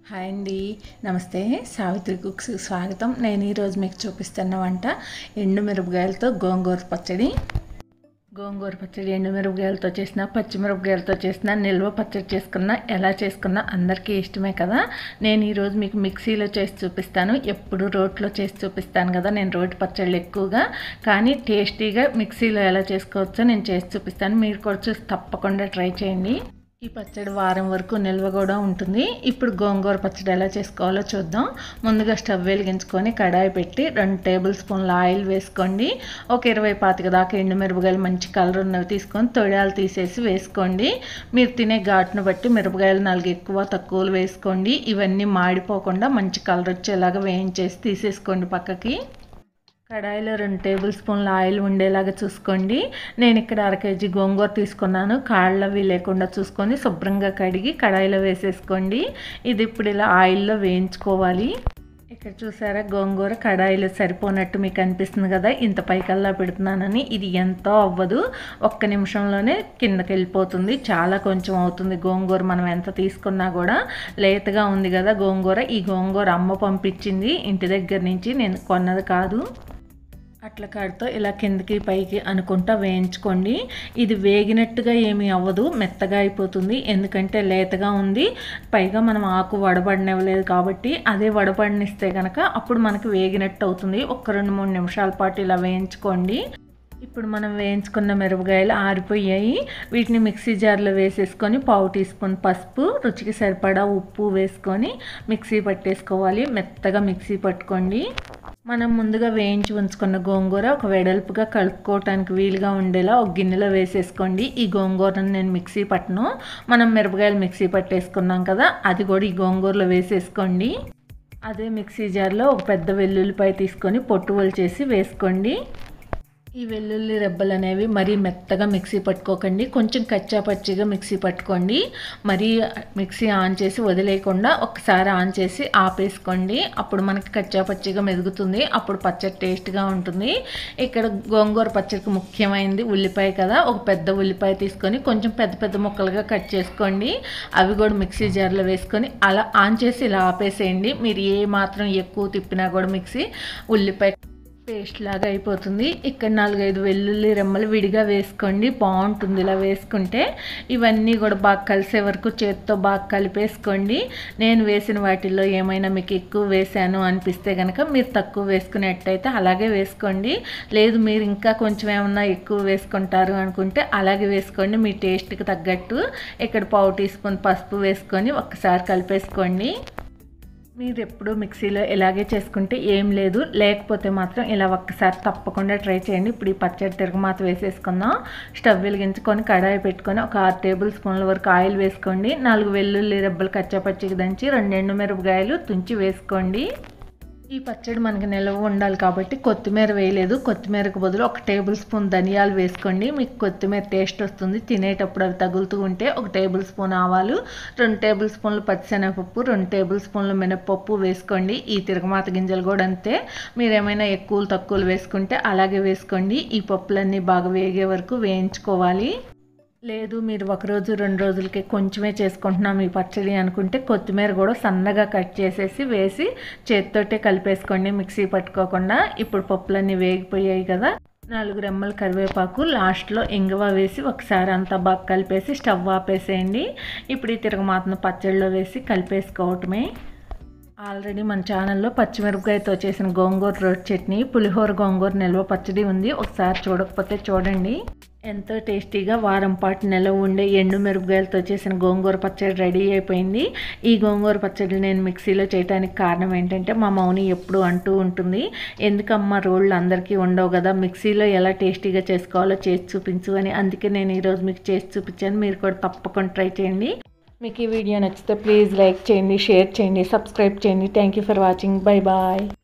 hi అండి నమస్తే Savitri cooks స్వాగతం నేను ఈరోజు మీకు చూపిస్తున్న వంట ఎండు మిరపకాయలతో గోంగూర పచ్చడి గోంగూర పచ్చడి ఎండు మిరపకాయలతో చేసిన పచ్చిమిరపకాయలతో చేసిన నిల్వ పచ్చడి చేసుకున్న ఎలా చేసుకున్నా అందరికీ ఇష్టమే కదా నేను ఈరోజు మీకు మిక్సీలో చేసి చూపిస్తాను ఎప్పుడు రోట్లో చేసి చూపిస్తాను కదా నేను రోటి పచ్చళ్ళు ఎక్కువగా కానీ టేస్టీగా మిక్సీలో ఎలా చేసుకోవచ్చో నేను చేసి చూపిస్తాను మీరు కూడా చూసి తప్పకుండా ట్రై చేయండి ఈ పచ్చడి వారం వరకు నిల్వ కూడా ఉంటుంది ఇప్పుడు గోంగూర పచ్చడి ఎలా చేసుకోవాలో చూద్దాం ముందుగా స్టవ్ వెలిగించుకొని కడాయి పెట్టి రెండు టేబుల్ స్పూన్ల ఆయిల్ వేసుకోండి ఒక ఇరవై పాతిక దాకా ఎండుమిరపకాయలు మంచి కలర్ ఉన్నవి తీసుకొని తొడాలు తీసేసి వేసుకోండి మీరు తినే ఘాటును బట్టి మిరపకాయలు నాలుగు ఎక్కువ తక్కువలు వేసుకోండి ఇవన్నీ మాడిపోకుండా మంచి కలర్ వచ్చేలాగా వేయించేసి తీసేసుకోండి పక్కకి కడాయిలో రెండు టేబుల్ స్పూన్ల ఆయిల్ ఉండేలాగా చూసుకోండి నేను ఇక్కడ అర కేజీ గోంగూర తీసుకున్నాను కాళ్ళవి లేకుండా చూసుకొని శుభ్రంగా కడిగి కడాయిలో వేసేసుకోండి ఇది ఇప్పుడు ఇలా ఆయిల్లో వేయించుకోవాలి ఇక్కడ చూసారా గోంగూర కడాయిలో సరిపోనట్టు మీకు అనిపిస్తుంది కదా ఇంత పైకల్లా పెడుతున్నానని ఇది ఎంతో అవ్వదు ఒక్క నిమిషంలోనే కిందకి వెళ్ళిపోతుంది చాలా కొంచెం అవుతుంది గోంగూర మనం ఎంత తీసుకున్నా కూడా లేతగా ఉంది కదా గోంగూర ఈ గోంగూర అమ్మ పంపించింది ఇంటి దగ్గర నుంచి నేను కొన్నది కాదు అట్ల కాడితో ఇలా కిందకి పైకి అనుకుంటా వేయించుకోండి ఇది వేగినట్టుగా ఏమీ అవ్వదు మెత్తగా అయిపోతుంది ఎందుకంటే లేతగా ఉంది పైగా మనం ఆకు వడబడినవ్వలేదు కాబట్టి అదే వడబడినిస్తే కనుక అప్పుడు మనకి వేగినట్టు అవుతుంది ఒక రెండు మూడు నిమిషాల పాటు ఇలా వేయించుకోండి ఇప్పుడు మనం వేయించుకున్న మిరపకాయలు ఆరిపోయాయి వీటిని మిక్సీ జార్లో వేసేసుకొని పావు టీ స్పూన్ పసుపు రుచికి సరిపడా ఉప్పు వేసుకొని మిక్సీ పట్టేసుకోవాలి మెత్తగా మిక్సీ పట్టుకోండి మనం ముందుగా వేయించి ఉంచుకున్న గోంగూర ఒక వెడల్పుగా కలుపుకోవటానికి వీలుగా ఉండేలా ఒక గిన్నెలో వేసేసుకోండి ఈ గోంగూరను నేను మిక్సీ పట్టను మనం మిరపకాయలు మిక్సీ పట్టేసుకున్నాం కదా అది కూడా ఈ గోంగూరలో వేసేసుకోండి అదే మిక్సీ జార్లో ఒక పెద్ద వెల్లుల్లిపాయ తీసుకొని పొట్టు చేసి వేసుకోండి ఈ వెల్లుల్లి రెబ్బలు అనేవి మరీ మెత్తగా మిక్సీ పట్టుకోకండి కొంచెం కచ్చా పచ్చిగా మిక్సీ పట్టుకోండి మరీ మిక్సీ ఆన్ చేసి వదిలేయకుండా ఒకసారి ఆన్ చేసి ఆపేసుకోండి అప్పుడు మనకి కచ్చా పచ్చిగా మెదుగుతుంది అప్పుడు పచ్చడి టేస్ట్గా ఉంటుంది ఇక్కడ గోంగూర పచ్చడికి ముఖ్యమైనది ఉల్లిపాయ కదా ఒక పెద్ద ఉల్లిపాయ తీసుకొని కొంచెం పెద్ద పెద్ద ముక్కలుగా కట్ చేసుకోండి అవి కూడా మిక్సీ జార్లో వేసుకొని అలా ఆన్ చేసి ఇలా ఆపేసేయండి మీరు ఏ మాత్రం ఎక్కువ తిప్పినా కూడా మిక్సీ ఉల్లిపాయ పేస్ట్ లాగా అయిపోతుంది ఇక్కడ నాలుగైదు వెల్లుల్లి రెమ్మలు విడిగా వేసుకోండి బాగుంటుంది ఇలా వేసుకుంటే ఇవన్నీ కూడా బాగా కలిసే వరకు చేతితో బాగా కలిపేసుకోండి నేను వేసిన వాటిల్లో ఏమైనా మీకు ఎక్కువ వేసాను అనిపిస్తే కనుక మీరు తక్కువ వేసుకునేట్టయితే అలాగే వేసుకోండి లేదు మీరు ఇంకా కొంచెం ఏమన్నా ఎక్కువ వేసుకుంటారు అనుకుంటే అలాగే వేసుకోండి మీ టేస్ట్కి తగ్గట్టు ఇక్కడ పావు టీ స్పూన్ పసుపు వేసుకొని ఒక్కసారి కలిపేసుకోండి మీరు ఎప్పుడు మిక్సీలో ఇలాగే చేసుకుంటే ఏం లేదు లేకపోతే మాత్రం ఇలా ఒక్కసారి తప్పకుండా ట్రై చేయండి ఇప్పుడు ఈ పచ్చడి తిరగమాత వేసేసుకుందాం స్టవ్ వెలిగించుకొని కడాయి పెట్టుకొని ఒక ఆరు టేబుల్ స్పూన్ల వరకు ఆయిల్ వేసుకోండి నాలుగు వెల్లుల్లి రెబ్బలు కచ్చాపచ్చికి దంచి రెండు ఎండు మిరపకాయలు తుంచి వేసుకోండి ఈ పచ్చడి మనకి నిల్వ ఉండాలి కాబట్టి కొత్తిమీర వేయలేదు కొత్తిమీరకు బదులు ఒక టేబుల్ స్పూన్ ధనియాలు వేసుకోండి మీకు కొత్తిమీర టేస్ట్ వస్తుంది తినేటప్పుడు అవి తగులుతూ ఉంటే ఒక టేబుల్ స్పూన్ ఆవాలు రెండు టేబుల్ స్పూన్లు పచ్చిశనగపప్పు రెండు టేబుల్ స్పూన్లు మినపప్పు వేసుకోండి ఈ తిరగమాత గింజలు కూడా అంతే మీరు ఏమైనా ఎక్కువలు తక్కువలు వేసుకుంటే అలాగే వేసుకోండి ఈ పప్పులన్నీ బాగా వేగే వరకు వేయించుకోవాలి లేదు మీరు ఒక రోజు రెండు రోజులకి కొంచెమే చేసుకుంటున్నాం ఈ పచ్చడి అనుకుంటే కొత్తిమీర కూడా సన్నగా కట్ చేసేసి వేసి చేతితోటే కలిపేసుకోండి మిక్సీ పట్టుకోకుండా ఇప్పుడు పప్పులన్నీ వేగిపోయాయి కదా నాలుగు రెమ్మల కరివేపాకు లాస్ట్లో ఇంగువ వేసి ఒకసారి అంతా బాగా కలిపేసి స్టవ్ ఆపేసేయండి ఇప్పుడు ఈ తిరగమాతను పచ్చడిలో వేసి కలిపేసుకోవటమే ఆల్రెడీ మన ఛానల్లో పచ్చిమిరపకాయతో చేసిన గోంగూర రోడ్ చట్నీ పులిహోర గోంగూర నిల్వ పచ్చడి ఉంది ఒకసారి చూడకపోతే చూడండి ఎంతో టేస్టీగా వారం పాటు నిల్వ ఉండే ఎండు మిరపకాయలతో చేసిన గోంగూర పచ్చడి రెడీ అయిపోయింది ఈ గోంగూర పచ్చడి నేను మిక్సీలో చేయడానికి కారణం ఏంటంటే మా మౌని ఎప్పుడు అంటూ ఉంటుంది ఎందుకమ్మా రోళ్ళు అందరికీ ఉండవు కదా మిక్సీలో ఎలా టేస్టీగా చేసుకోవాలో చేసి చూపించు అని అందుకే నేను ఈరోజు మీకు చేసి చూపించాను మీరు కూడా తప్పకుండా ట్రై చేయండి మీకు ఈ వీడియో నచ్చితే ప్లీజ్ లైక్ చేయండి షేర్ చేయండి సబ్స్క్రైబ్ చేయండి thank you for watching bye bye